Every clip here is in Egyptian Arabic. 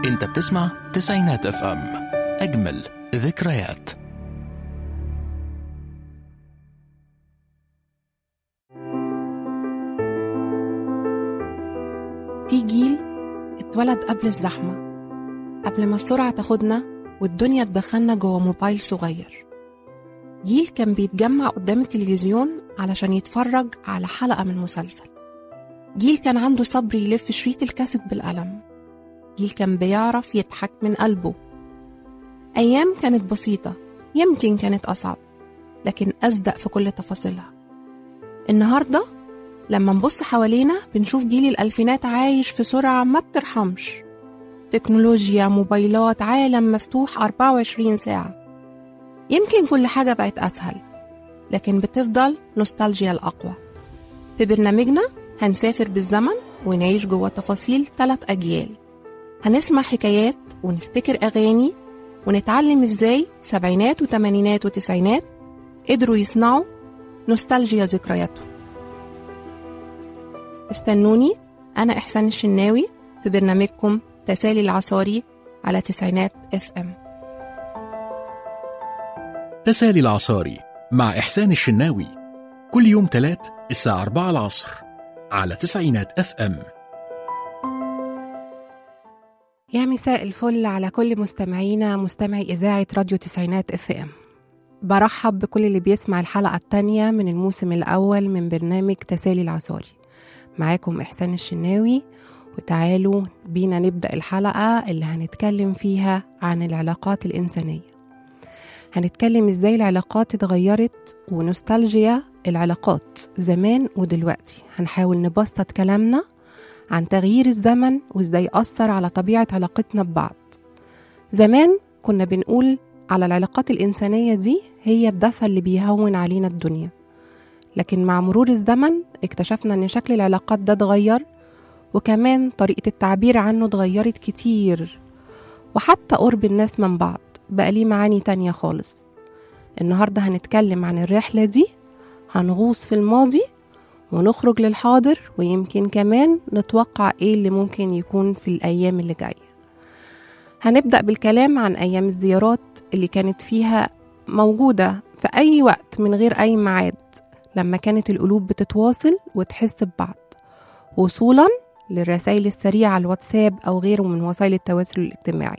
انت بتسمع تسعينات اف ام اجمل ذكريات في جيل اتولد قبل الزحمة قبل ما السرعة تاخدنا والدنيا تدخلنا جوه موبايل صغير جيل كان بيتجمع قدام التلفزيون علشان يتفرج على حلقة من مسلسل جيل كان عنده صبر يلف شريط الكاسيت بالقلم جيل كان بيعرف يضحك من قلبه أيام كانت بسيطة يمكن كانت أصعب لكن أصدق في كل تفاصيلها النهاردة لما نبص حوالينا بنشوف جيل الألفينات عايش في سرعة ما بترحمش تكنولوجيا موبايلات عالم مفتوح 24 ساعة يمكن كل حاجة بقت أسهل لكن بتفضل نوستالجيا الأقوى في برنامجنا هنسافر بالزمن ونعيش جوه تفاصيل ثلاث أجيال هنسمع حكايات ونفتكر أغاني ونتعلم إزاي سبعينات وتمانينات وتسعينات قدروا يصنعوا نوستالجيا ذكرياتهم استنوني أنا إحسان الشناوي في برنامجكم تسالي العصاري على تسعينات اف ام تسالي العصاري مع إحسان الشناوي كل يوم تلات الساعة 4 العصر على تسعينات اف ام يا مساء الفل على كل مستمعينا مستمعي إذاعة راديو تسعينات اف ام برحب بكل اللي بيسمع الحلقة التانية من الموسم الأول من برنامج تسالي العصاري معاكم إحسان الشناوي وتعالوا بينا نبدأ الحلقة اللي هنتكلم فيها عن العلاقات الإنسانية هنتكلم إزاي العلاقات اتغيرت ونوستالجيا العلاقات زمان ودلوقتي هنحاول نبسط كلامنا عن تغيير الزمن وإزاي أثر على طبيعة علاقتنا ببعض زمان كنا بنقول على العلاقات الإنسانية دي هي الدفع اللي بيهون علينا الدنيا لكن مع مرور الزمن اكتشفنا ان شكل العلاقات ده اتغير وكمان طريقة التعبير عنه اتغيرت كتير وحتى قرب الناس من بعض بقى ليه معاني تانية خالص النهاردة هنتكلم عن الرحلة دي هنغوص في الماضي ونخرج للحاضر ويمكن كمان نتوقع ايه اللي ممكن يكون في الأيام اللي جاية هنبدأ بالكلام عن أيام الزيارات اللي كانت فيها موجودة في أي وقت من غير أي ميعاد لما كانت القلوب بتتواصل وتحس ببعض وصولا للرسائل السريعة على الواتساب أو غيره من وسائل التواصل الاجتماعي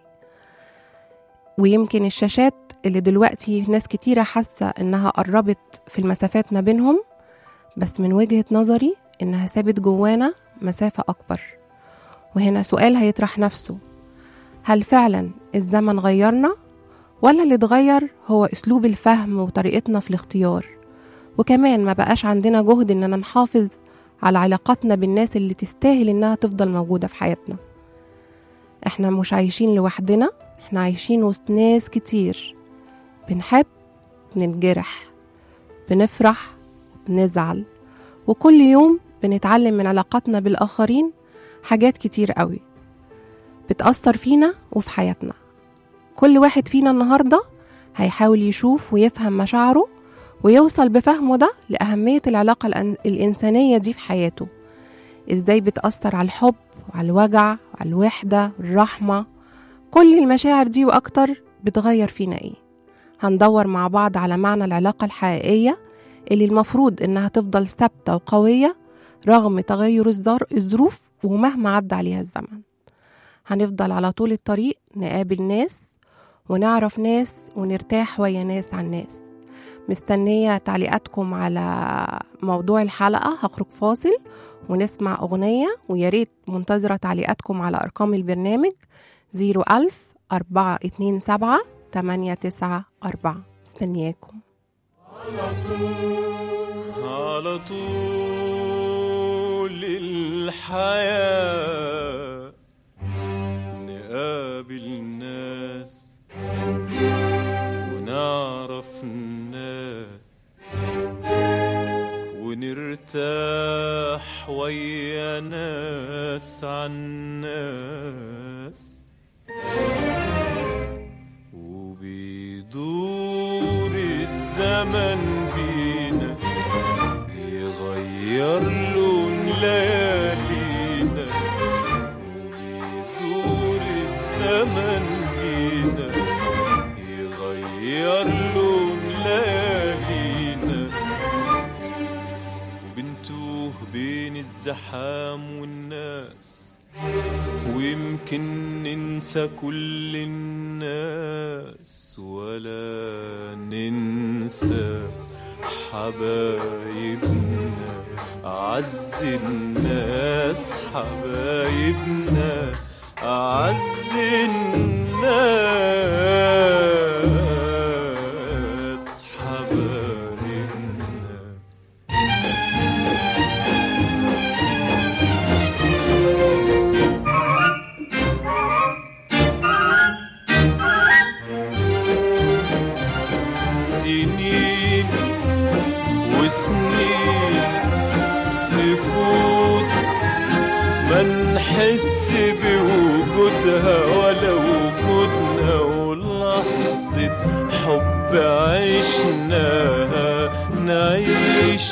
ويمكن الشاشات اللي دلوقتي ناس كتيرة حاسة إنها قربت في المسافات ما بينهم بس من وجهة نظري إنها سابت جوانا مسافة أكبر وهنا سؤال هيطرح نفسه هل فعلا الزمن غيرنا ولا اللي اتغير هو أسلوب الفهم وطريقتنا في الاختيار وكمان ما بقاش عندنا جهد إننا نحافظ على علاقاتنا بالناس اللي تستاهل إنها تفضل موجودة في حياتنا إحنا مش عايشين لوحدنا إحنا عايشين وسط ناس كتير بنحب بنتجرح بنفرح بنزعل وكل يوم بنتعلم من علاقاتنا بالآخرين حاجات كتير قوي بتأثر فينا وفي حياتنا كل واحد فينا النهاردة هيحاول يشوف ويفهم مشاعره ويوصل بفهمه ده لأهمية العلاقة الأن- الإنسانية دي في حياته إزاي بتأثر على الحب وعلى الوجع وعلى الوحدة والرحمة كل المشاعر دي وأكتر بتغير فينا إيه هندور مع بعض على معنى العلاقة الحقيقية اللي المفروض إنها تفضل ثابتة وقوية رغم تغير الظر- الظروف ومهما عدى عليها الزمن هنفضل على طول الطريق نقابل ناس ونعرف ناس ونرتاح ويا ناس عن ناس مستنية تعليقاتكم على موضوع الحلقة هخرج فاصل ونسمع أغنية ويا ريت منتظرة تعليقاتكم على أرقام البرنامج 01000 427 894 مستنياكم على طول الحياة نقابل ناس ونعرف الناس ونرتاح ويا ناس عن ناس وبيدور الزمن بينا يغير لون ليالينا وبيدور الزمن بين الزحام والناس ويمكن ننسى كل الناس ولا ننسى حبايبنا أعز الناس حبايبنا أعز الناس حبايبنا سنين وسنين تفوت ما نحس بوجودها ولا وجودنا ولحظة حب عشناها نعيش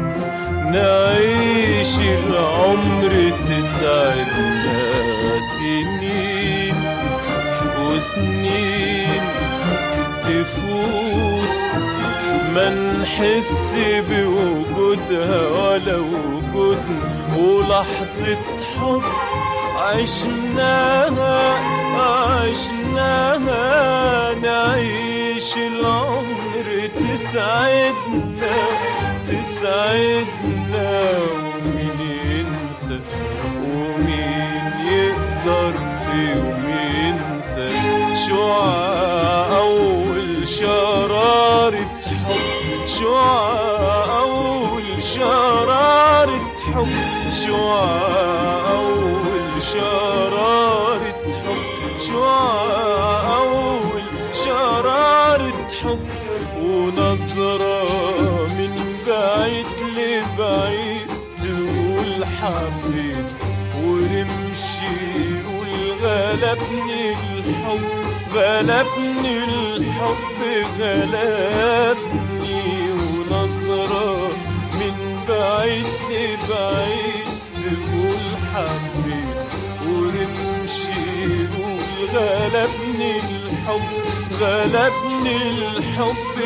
نعيش العمر تسعدنا سنين وسنين تفوت ما نحس بوجودها ولا وجودنا ولحظة حب عشناها عشناها نعيش العمر تسعدنا تسعدنا ومين ينسى ومين يقدر في يوم ينسى شعاع أول شرارة حب شعاع أول شرارة حب شعاع أول شرارة حب شعاع أول شرارة حب ونظرة من بعيد لبعيد تقول حبيت ورمشي يقول غلبني الحب غلبني الحب غلبني ونظرة من بعيد لبعيد تقول حبيت ورمشي يقول غلبني الحب غلبني الحب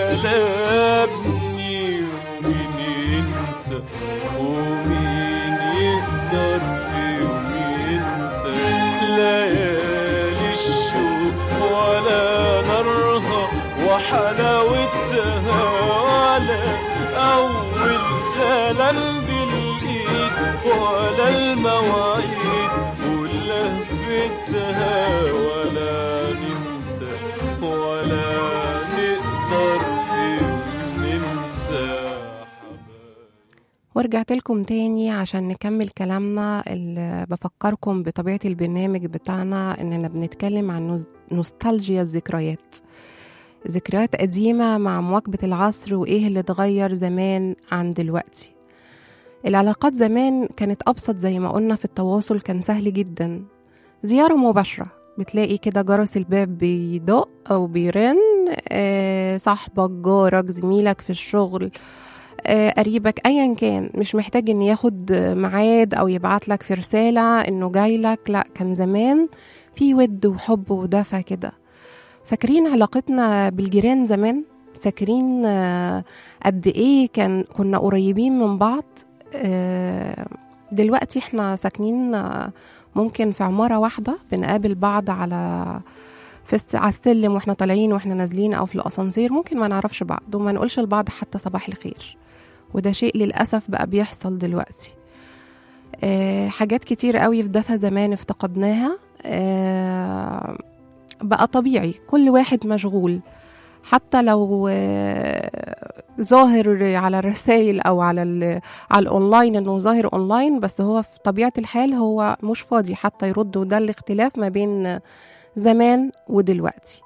غلبني ومين ينسى ومين يقدر في يوم ينسى ليالي الشوق ولا نارها وحلاوتها ولا أول سلام بالإيد ولا المواعيد ولهفتها ولا ننسى ولا نقدر في يوم ننسى حبايب ورجعت لكم تاني عشان نكمل كلامنا اللي بفكركم بطبيعة البرنامج بتاعنا إننا بنتكلم عن نوز- نوستالجيا الذكريات ذكريات قديمة مع مواكبة العصر وإيه اللي اتغير زمان عن دلوقتي العلاقات زمان كانت أبسط زي ما قلنا في التواصل كان سهل جدا زيارة مباشرة بتلاقي كده جرس الباب بيدق أو بيرن آه، صاحبك جارك زميلك في الشغل آه، قريبك ايا كان مش محتاج ان ياخد ميعاد او يبعت لك في رساله انه جاي لك لا كان زمان في ود وحب ودفى كده فاكرين علاقتنا بالجيران زمان فاكرين آه، قد ايه كان كنا قريبين من بعض آه، دلوقتي احنا ساكنين آه، ممكن في عماره واحده بنقابل بعض على في الس- على السلم واحنا طالعين واحنا نازلين او في الاسانسير ممكن ما نعرفش بعض وما نقولش لبعض حتى صباح الخير وده شيء للأسف بقى بيحصل دلوقتي آه حاجات كتير قوي في دفى زمان افتقدناها آه بقى طبيعي كل واحد مشغول حتى لو آه، ظاهر على الرسائل او على ال- على الاونلاين انه ظاهر اونلاين بس هو في طبيعه الحال هو مش فاضي حتى يرد وده الاختلاف ما بين زمان ودلوقتي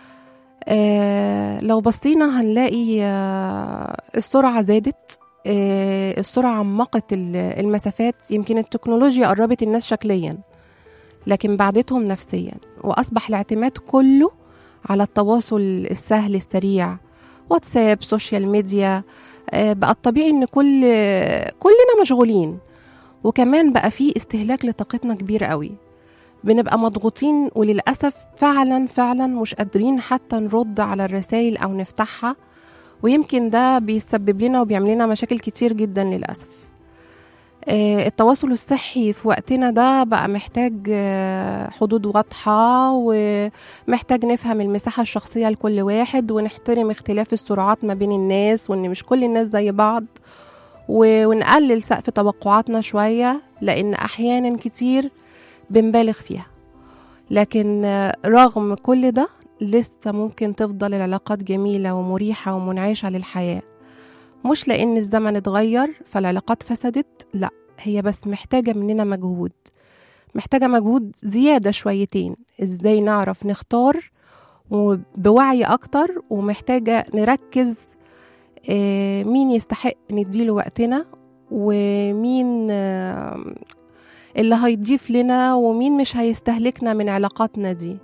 آه لو بصينا هنلاقي آه السرعة زادت آه السرعة عمقت ال- المسافات يمكن التكنولوجيا قربت الناس شكليا لكن بعدتهم نفسيا وأصبح الاعتماد كله على التواصل السهل السريع واتساب سوشيال ميديا آه بقى الطبيعي ان كل كلنا مشغولين وكمان بقى في استهلاك لطاقتنا كبير قوي بنبقى مضغوطين وللأسف فعلا فعلا مش قادرين حتى نرد على الرسائل أو نفتحها ويمكن ده بيسبب لنا وبيعمل لنا مشاكل كتير جدا للأسف آه، التواصل الصحي في وقتنا ده بقى محتاج آه، حدود واضحة ومحتاج نفهم المساحة الشخصية لكل واحد ونحترم اختلاف السرعات ما بين الناس وإن مش كل الناس زي بعض و- ونقلل سقف توقعاتنا شوية لأن أحيانا كتير بنبالغ فيها لكن آه، رغم كل ده لسه ممكن تفضل العلاقات جميلة ومريحة ومنعشة للحياة مش لأن الزمن اتغير فالعلاقات فسدت لا هي بس محتاجة مننا مجهود محتاجة مجهود زيادة شويتين ازاي نعرف نختار وبوعي أكتر ومحتاجة نركز آه، مين يستحق نديله وقتنا ومين آه، اللي هيضيف لنا ومين مش هيستهلكنا من علاقاتنا دي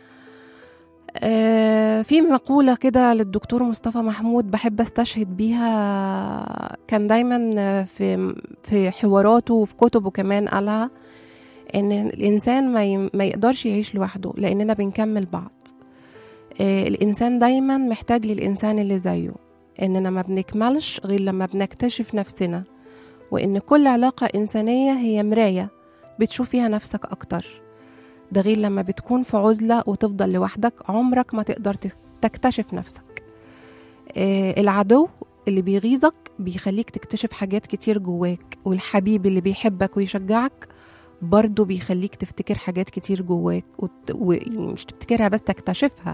آه، في مقولة كده للدكتور مصطفى محمود بحب استشهد بيها كان دايما في في حواراته وفي كتبه كمان قالها ان الانسان ما ي- ما يقدرش يعيش لوحده لاننا بنكمل بعض آه، الانسان دايما محتاج للانسان اللي زيه اننا ما بنكملش غير لما بنكتشف نفسنا وان كل علاقة انسانية هي مراية بتشوف فيها نفسك اكتر ده غير لما بتكون في عزلة وتفضل لوحدك عمرك ما تقدر تك- تكتشف نفسك آه، العدو اللي بيغيظك بيخليك تكتشف حاجات كتير جواك والحبيب اللي بيحبك ويشجعك برضه بيخليك تفتكر حاجات كتير جواك وت... ومش تفتكرها بس تكتشفها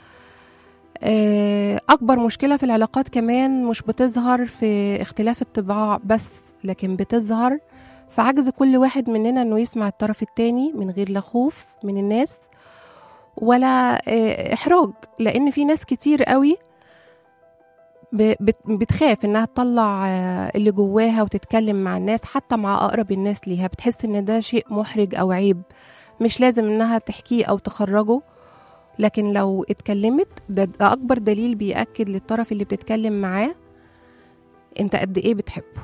آه، أكبر مشكلة في العلاقات كمان مش بتظهر في اختلاف الطباع بس لكن بتظهر في عجز كل واحد مننا انه يسمع الطرف التاني من غير لا خوف من الناس ولا آه، احراج لان في ناس كتير قوي ب- بت- بتخاف انها تطلع آه، اللي جواها وتتكلم مع الناس حتى مع اقرب الناس ليها بتحس ان ده شيء محرج او عيب مش لازم انها تحكيه او تخرجه لكن لو اتكلمت ده, ده اكبر دليل بيأكد للطرف اللي بتتكلم معاه انت قد ايه بتحبه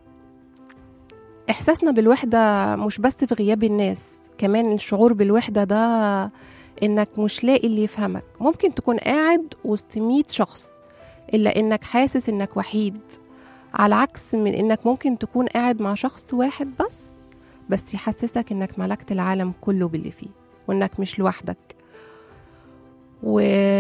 احساسنا بالوحده مش بس في غياب الناس كمان الشعور بالوحده ده انك مش لاقي اللي يفهمك ممكن تكون قاعد وسط 100 شخص الا انك حاسس انك وحيد على عكس من انك ممكن تكون قاعد مع شخص واحد بس بس يحسسك انك ملكت العالم كله باللي فيه وانك مش لوحدك و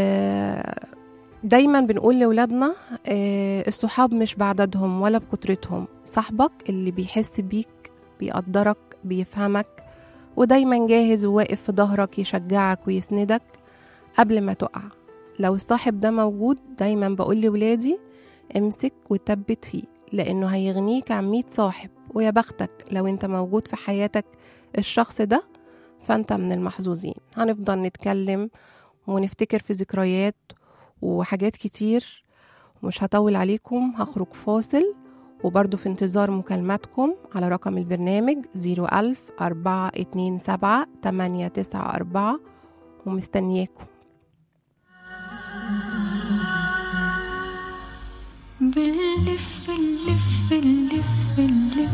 دايما بنقول لولادنا آه، الصحاب مش بعددهم ولا بكترتهم صاحبك اللي بيحس بيك بيقدرك بيفهمك ودايما جاهز وواقف في ظهرك يشجعك ويسندك قبل ما تقع لو الصاحب ده موجود دايما بقول لولادي امسك وثبت فيه لانه هيغنيك عن 100 صاحب ويا بختك لو انت موجود في حياتك الشخص ده فانت من المحظوظين هنفضل نتكلم ونفتكر في ذكريات وحاجات كتير مش هطول عليكم هخرج فاصل وبرضو في انتظار مكالماتكم على رقم البرنامج 01000 427 894 ومستنياكم بنلف نلف نلف نلف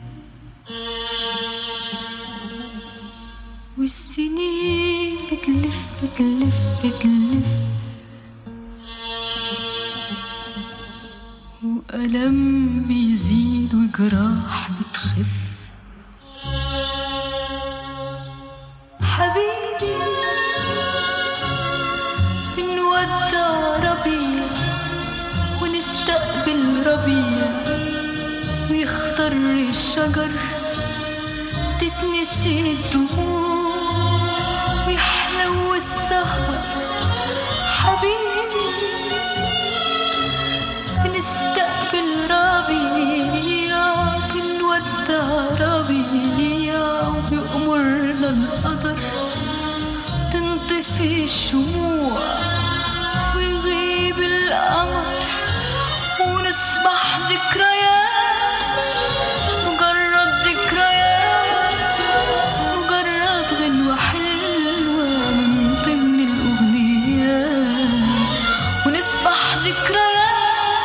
والسنين بتلف تلف تلف وألم بيزيد وجراح بتخف حبيبي بنودع ربيع ونستقبل ربيع ويخضر الشجر تتنسي الدموع ويحلو السهر حبيبي بنستقبل ربيع بنودع ربيع وبيأمرنا القدر تنطفي الشموع ويغيب القمر ونصبح ذكريات مجرد ذكريات مجرد غنوة حلوة من ضمن الأغنيات ونصبح ذكريات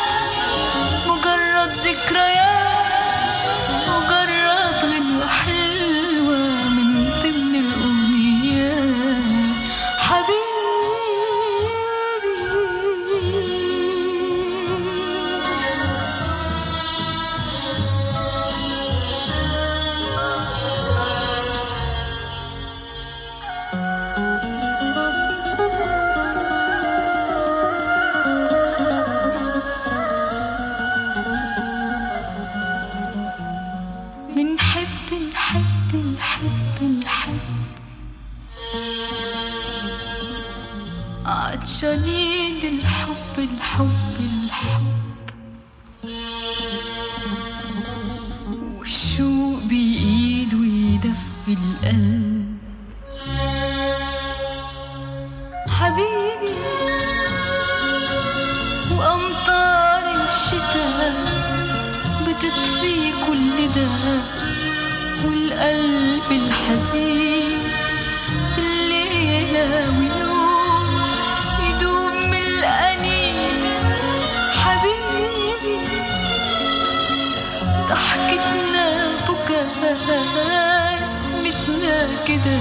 مجرد ذكريات مجرد غنوة حلوة من ضمن الأغنيات حبيبي ونحب نحب نحب نحب عطشانين الحب الحب الحب والشوق بإيد ويدفي القلب حبيبي وأمطار الشتاء بتطفي كل ده والقلب الحزين الليلة ويوم يدوم من الأنين حبيبي ضحكتنا بكاء اسمتنا كده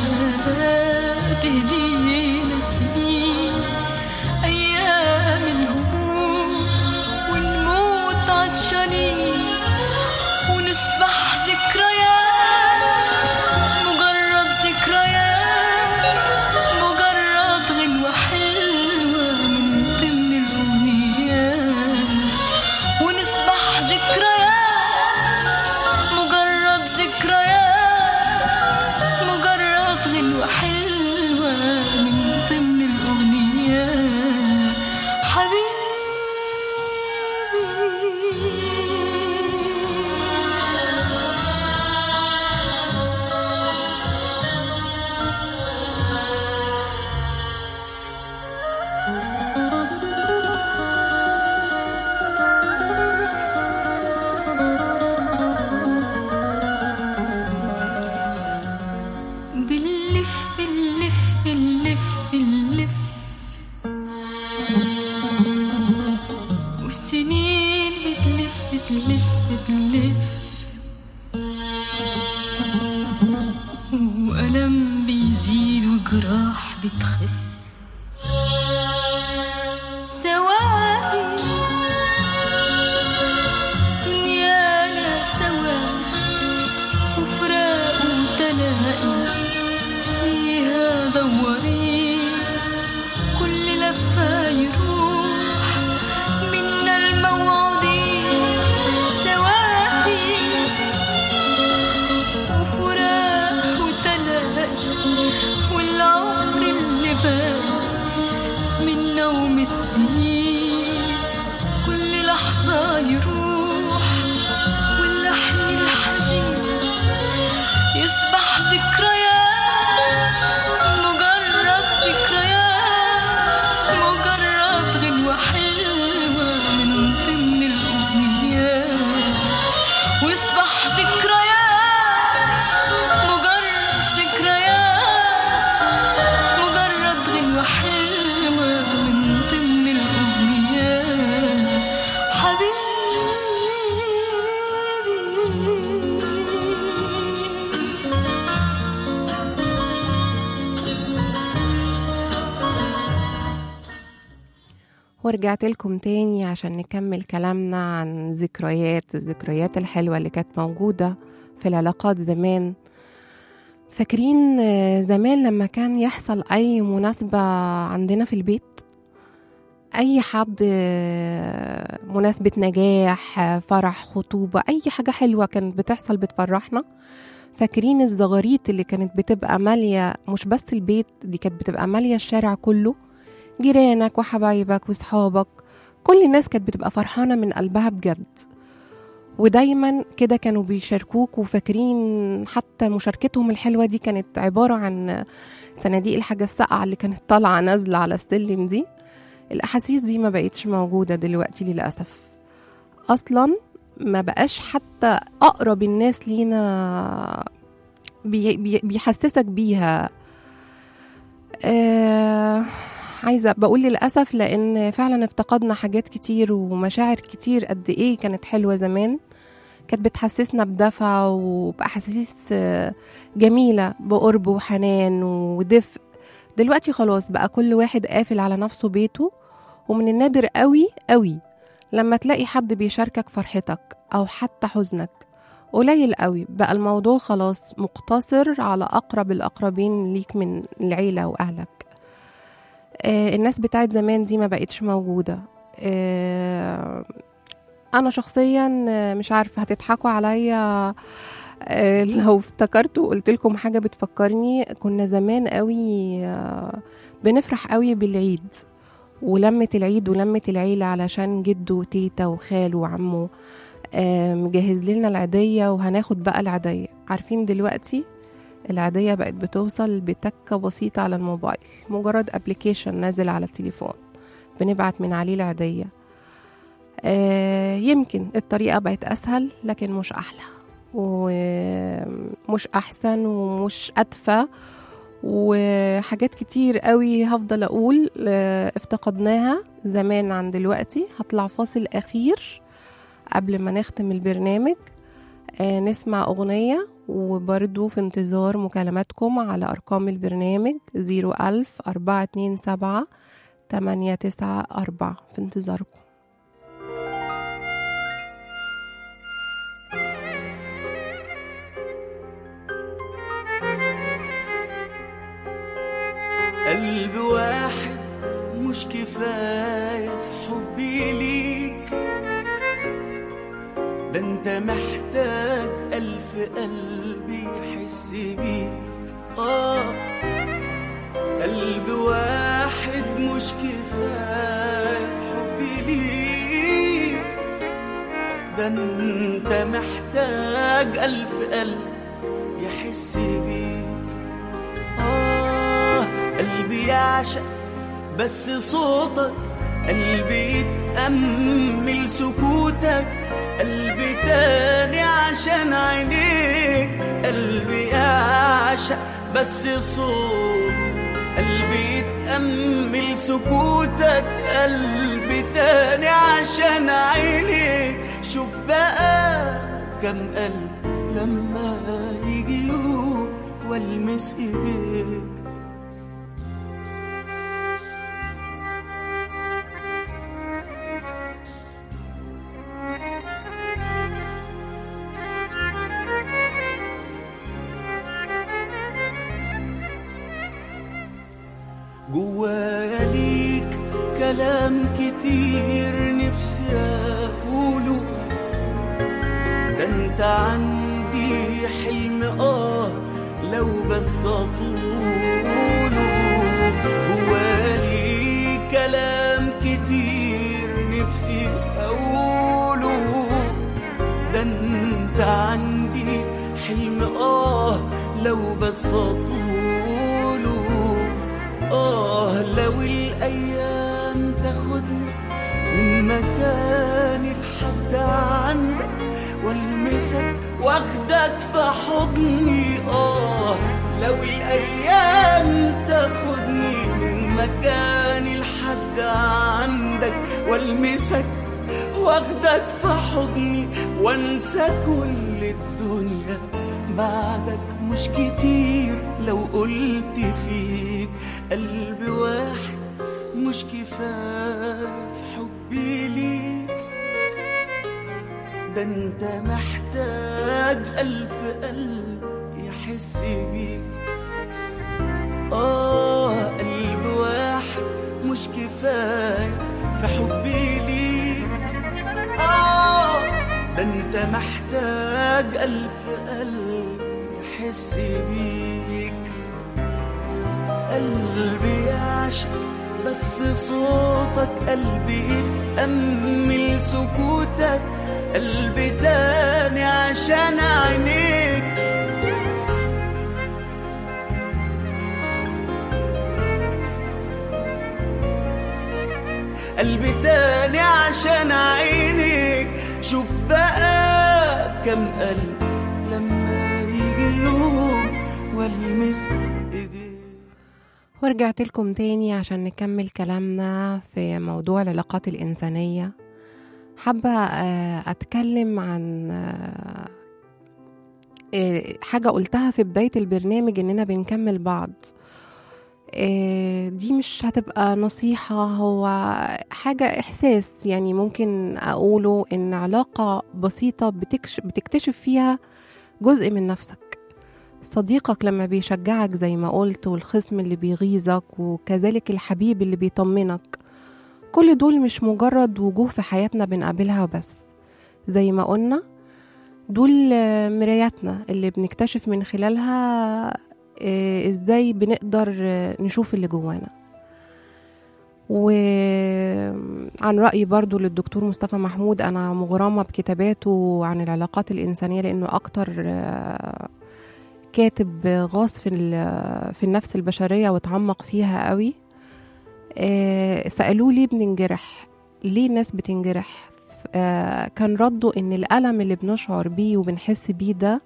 تهدينا سنين أيام الهموم ونموت عطشانين ونسبح ذكريات مجرد ذكريات مجرد غنوة حلوة من ضمن الأغنيات ونسبح ذكريات مجرد ذكريات مجرد غنوة حلوة من ضمن الأغنيات حبيبي بنلف نلف نلف نلف والسنين بتلف تلف تلف وألم بيزيد وجراح بتخف سواء دنيانا سوا وفراق وتلاقي فيها دورين كل لفة يروح منا الموعودين سواقي وفراق وتلاقي والعمر اللي باقي من نوم السنين كل لحظة يروح واللحن الحزين يصبح ذكريات مجرد ذكريات مجرد غنوة حلوة من ضمن الأغنيات ويصبح ذكريات مجرد ذكريات مجرد غنوة حلوة من ضمن الأغنيات حبيبي ورجعت لكم تاني عشان نكمل كلامنا عن ذكريات الذكريات الحلوة اللي كانت موجودة في العلاقات زمان فاكرين آه، زمان لما كان يحصل أي مناسبة عندنا في البيت أي حد آه، مناسبة نجاح آه، فرح خطوبة أي حاجة حلوة كانت بتحصل بتفرحنا فاكرين الزغاريت اللي كانت بتبقى مالية مش بس البيت دي كانت بتبقى مالية الشارع كله جيرانك وحبايبك وصحابك كل الناس كانت بتبقى فرحانة من قلبها بجد ودايما كده كانوا بيشاركوك وفاكرين حتى مشاركتهم الحلوة دي كانت عبارة عن صناديق الحاجة الساقعة اللي كانت طالعة نازلة على السلم دي الأحاسيس دي ما بقتش موجودة دلوقتي للأسف أصلا ما بقاش حتى أقرب الناس لينا بي بي بيحسسك بيها آه عايزة بقول للأسف لأن فعلا افتقدنا حاجات كتير ومشاعر كتير قد إيه كانت حلوة زمان كانت بتحسسنا بدفى وبأحاسيس آه، جميلة بقرب وحنان ودفء دلوقتي خلاص بقى كل واحد قافل على نفسه بيته ومن النادر قوي قوي لما تلاقي حد بيشاركك فرحتك أو حتى حزنك قليل قوي بقى الموضوع خلاص مقتصر على أقرب الأقربين ليك من العيلة وأهلك آه، الناس بتاعت زمان دي ما بقتش موجودة آه، أنا شخصيا آه، مش عارفة هتضحكوا عليا آه، لو افتكرتوا قلت لكم حاجة بتفكرني كنا زمان قوي آه، بنفرح قوي بالعيد ولمة العيد ولمة العيلة علشان جده وتيتا وخاله وعمه آه، مجهز لنا العيدية وهناخد بقى العيدية عارفين دلوقتي العيدية بقت بتوصل بتكة بسيطة على الموبايل مجرد ابليكيشن نازل على التليفون بنبعت من عليه العيدية آه، يمكن الطريقة بقت أسهل لكن مش أحلى ومش أحسن ومش أدفى وحاجات كتير قوي هفضل أقول آه، افتقدناها زمان عن دلوقتي هطلع فاصل أخير قبل ما نختم البرنامج آه، نسمع أغنية وبرضو في انتظار مكالماتكم على أرقام البرنامج 01000 427 894 في انتظاركم قلب واحد مش كفاية في حبي ليك ده انت محتاج ألف قلب يحس بيك آه قلب واحد مش كفاية في حبي ليك ده انت محتاج ألف قلب يحس بيك آه قلبي يعشق بس صوتك قلبي يتأمل سكوتك قلبي تاني عشان عينيك قلبي يعشق بس صوت قلبي يتأمل سكوتك قلبي تاني عشان عينيك شوف بقى كم قلب لما يجي يوم والمس ايديك جوايا ليك كلام كتير نفسي اقوله ده انت عندي حلم اه لو بس اطوله جوايا ليك كلام كتير نفسي اقوله ده انت عندي حلم اه لو بس اطوله آه لو الأيام تاخدني من مكاني لحد عندك والمسك واخدك في حضني آه لو الأيام تاخدني من مكاني لحد عندك والمسك واخدك في حضني وانسى كل الدنيا بعدك مش كتير لو قلت فيك قلب واحد مش كفاية في حبي ليك ده انت محتاج ألف قلب يحس بيك آه قلب واحد مش كفاية في حبي ليك آه ده انت محتاج ألف قلب يحس بيك قلبي يعشق بس صوتك قلبي يتأمل سكوتك قلبي تاني عشان عينيك قلبي تاني عشان عينيك شوف بقى كم قلب لما يجي يوم والمس ايديك ورجعت لكم تاني عشان نكمل كلامنا في موضوع العلاقات الإنسانية حابة آه، أتكلم عن آه، آه، حاجة قلتها في بداية البرنامج إننا بنكمل بعض آه، دي مش هتبقى نصيحة هو حاجة إحساس يعني ممكن أقوله إن علاقة بسيطة بتكش بتكتشف فيها جزء من نفسك صديقك لما بيشجعك زي ما قلت والخصم اللي بيغيظك وكذلك الحبيب اللي بيطمنك كل دول مش مجرد وجوه في حياتنا بنقابلها بس زي ما قلنا دول آه، مراياتنا اللي بنكتشف من خلالها آه، ازاي بنقدر آه، نشوف اللي جوانا وعن رأيي برضو للدكتور مصطفى محمود أنا مغرمة بكتاباته عن العلاقات الإنسانية لأنه أكتر آه، كاتب غاص في, ال- في النفس البشرية وتعمق فيها قوي آه، سألوه ليه بننجرح ليه الناس بتنجرح آه، كان رده ان الألم اللي بنشعر بيه وبنحس بيه ده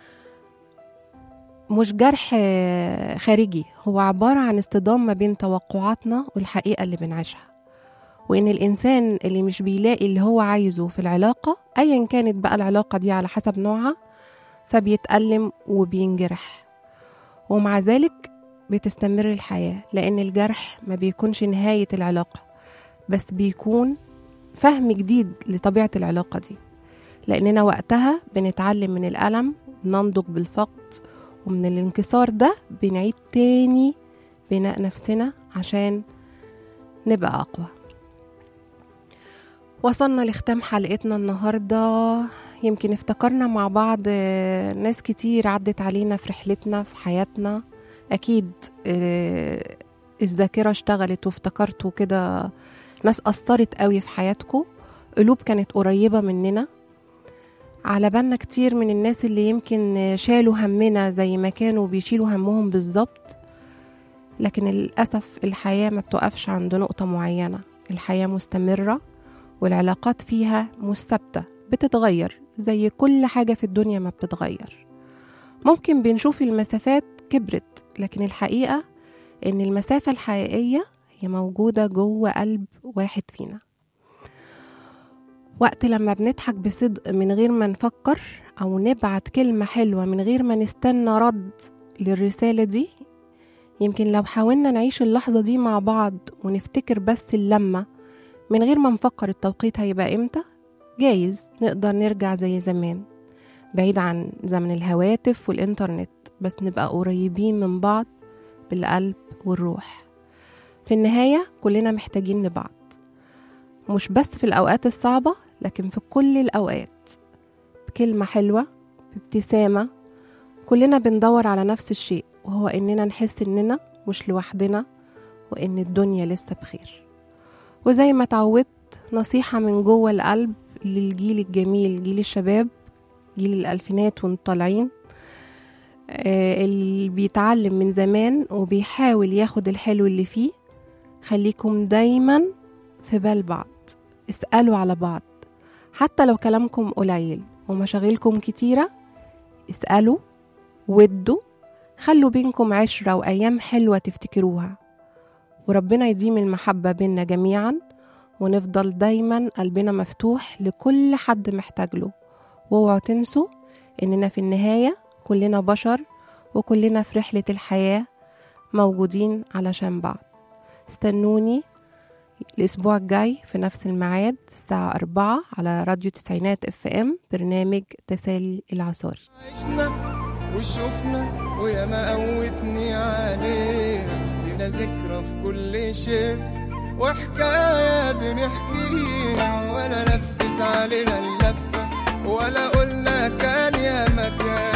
مش جرح آه، خارجي هو عبارة عن اصطدام ما بين توقعاتنا والحقيقة اللي بنعيشها وإن الإنسان اللي مش بيلاقي اللي هو عايزه في العلاقة أيا كانت بقى العلاقة دي على حسب نوعها فبيتألم وبينجرح ومع ذلك بتستمر الحياة لأن الجرح ما بيكونش نهاية العلاقة بس بيكون فهم جديد لطبيعة العلاقة دي لأننا وقتها بنتعلم من الألم ننضج بالفقد ومن الانكسار ده بنعيد تاني بناء نفسنا عشان نبقى أقوى وصلنا لختام حلقتنا النهاردة يمكن افتكرنا مع بعض آه، ناس كتير عدت علينا في رحلتنا في حياتنا أكيد آه، الذاكرة اشتغلت وافتكرتوا كده ناس أثرت قوي في حياتكم قلوب كانت قريبة مننا على بالنا كتير من الناس اللي يمكن شالوا همنا زي ما كانوا بيشيلوا همهم بالظبط لكن للأسف الحياة ما بتقفش عند نقطة معينة الحياة مستمرة والعلاقات فيها مش ثابتة بتتغير زي كل حاجة في الدنيا ما بتتغير ممكن بنشوف المسافات كبرت لكن الحقيقة إن المسافة الحقيقية هي موجودة جوه قلب واحد فينا وقت لما بنضحك بصدق من غير ما نفكر أو نبعت كلمة حلوة من غير ما نستنى رد للرسالة دي يمكن لو حاولنا نعيش اللحظة دي مع بعض ونفتكر بس اللمة من غير ما نفكر التوقيت هيبقى امتى جايز نقدر نرجع زي زمان بعيد عن زمن الهواتف والإنترنت بس نبقى قريبين من بعض بالقلب والروح في النهاية كلنا محتاجين لبعض مش بس في الأوقات الصعبة لكن في كل الأوقات بكلمة حلوة بابتسامة كلنا بندور على نفس الشيء وهو إننا نحس إننا مش لوحدنا وإن الدنيا لسه بخير وزي ما اتعودت نصيحة من جوه القلب للجيل الجميل جيل الشباب جيل الألفينات وطالعين آه، اللي بيتعلم من زمان وبيحاول ياخد الحلو اللي فيه خليكم دايما في بال بعض اسألوا على بعض حتى لو كلامكم قليل ومشاغلكم كتيرة اسألوا ودوا خلوا بينكم عشرة وأيام حلوة تفتكروها وربنا يديم المحبة بينا جميعا ونفضل دايما قلبنا مفتوح لكل حد محتاج له واوعوا تنسوا إننا في النهاية كلنا بشر وكلنا في رحلة الحياة موجودين علشان بعض استنوني الأسبوع الجاي في نفس الميعاد الساعة أربعة على راديو تسعينات اف ام برنامج تسالي العصاري عشنا وشفنا ويا ما قوتني عليها لنا ذكرى في كل شيء وحكاية بنحكيها ولا لفت علينا اللفة ولا قلنا كان يا مكان